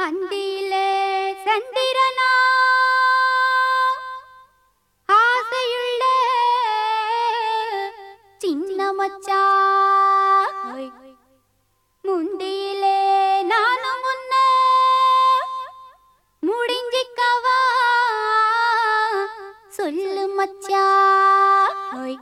அந்தியிலே சந்திரனா ஆசையுள்ள சின்ன மச்சான் முந்தியிலே நானும் முன்ன முடிஞ்சிக்கவா சொல்லு மச்சான்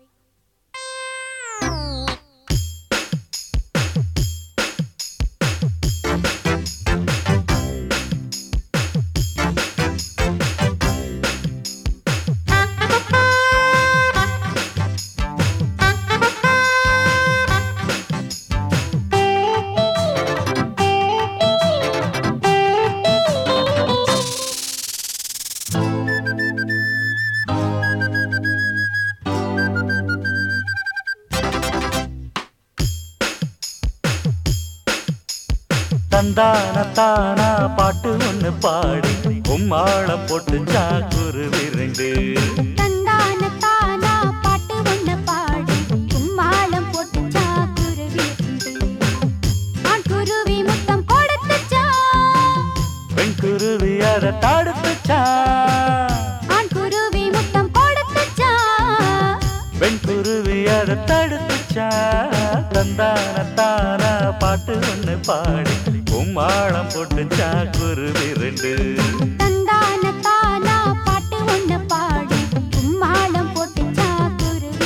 தந்தான தானா பாட்டு ஒண்ணு பாடி கும்மாளம் போட்டு சாக்குரு விருண்டு தந்தான தானா பாட்டு ஒண்ணு பாடி கும்மாளம் போட்டு சாக்குருவி ஆண் குருவி முத்தம் கொடுத்துச்சா பெண் குருவி அதை தடுத்துச்சா ஆண் குருவி முத்தம் கொடுத்துச்சா பெண் குருவி அதை தடுத்துச்சா தந்தான தானா பாட்டு ஒண்ணு பாடி கும்மாளம் போட்டு சாக்குரு விருண்டு தந்தான தானா பாட்டு ஒண்ணு பாடி கும்மாளம் போட்டு சாக்குருவி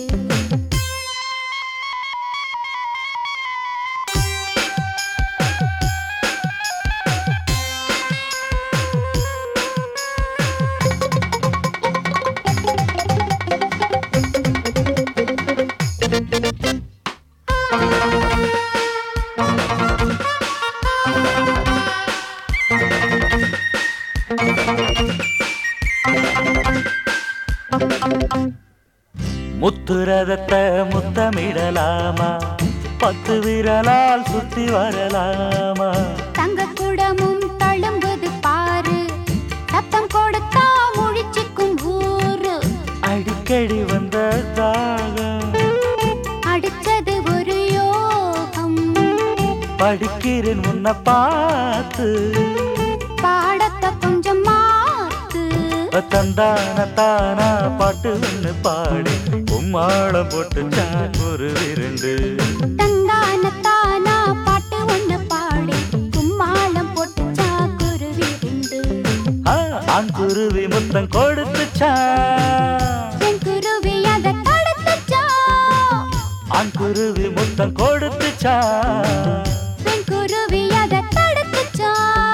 முத்துரதத்தை முத்தமிடலாமா பத்து விரலால் சுத்தி வரலாமா தங்க குடமும் தழும்புது பாரு சத்தம் கொடுத்தா முழிச்சுக்கும் ஊரு அடிக்கடி வந்த தாகம் அடிச்சது ஒரு யோகம் படிக்கிறேன் உன்னை பார்த்து பாடத்தை கொஞ்சம் மாத்து தந்தான தானா பாட்டு ஒண்ணு பாடி கும்மாளம் போட்டு சாக்குரு விருண்டு தந்தான தானா பாட்டு ஒண்ணு பாடி கும்மாளம் போட்டு சாக்குருவி ரெண்டு ஆ, ஆண் குருவி முத்தம் கொடுத்துச்சா என் குருவி அதை தடுத்துச்சா ஆண் குருவி முத்தம் கொடுத்துச்சா பெண் குருவி அதை தடுத்துச்சா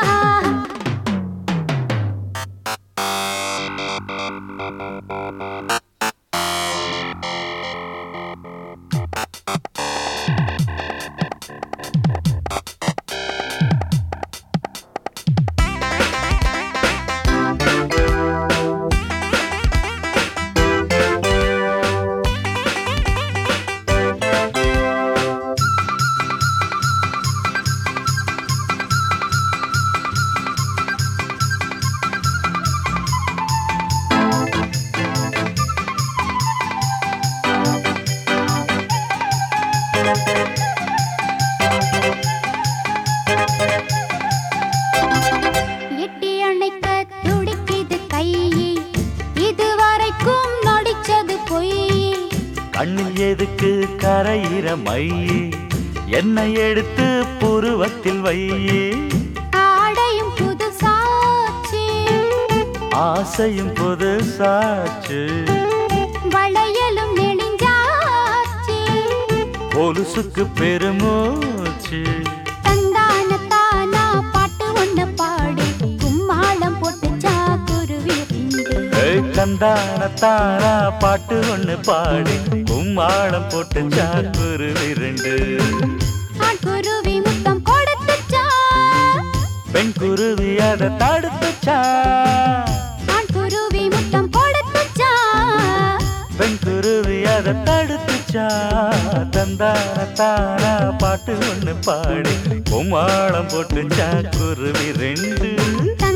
எட்டி அணைக்க துடிக்குது கை இதுவரைக்கும் நடிச்சது பொய் கண்ணில் எதுக்கு கரையிற மை என்னை எடுத்து புருவத்தில் வை ஆடையும் புதுசாச்சு ஆசையும் புது சாச்சு வளையலும் நெளிஞ்சாச்சு கொலுசுக்கு பெருமூச்சு தந்தான தானா பாட்டு ஒண்ணு பாடி கும்மாளம் போட்டு சாக்குருவி ரெண்டு ஏய், கந்தான தானா பாட்டு ஒண்ணு பாடி கும்மாளம் போட்டு சாக்குரு விரண்டு ஆட்குருவி முத்தம் கொடுத்துச்சா பெண் குருவி அதை தடுத்துச்சா ஆட்குருவி முத்தம் கொடுத்துச்சா பெண் குருவி அதை தடுத்துச்சா தந்தான தானா பாட்டு ஒண்ணு பாடி கும்மாளம் போட்டு சாக்குருவி ரெண்டு தந்தான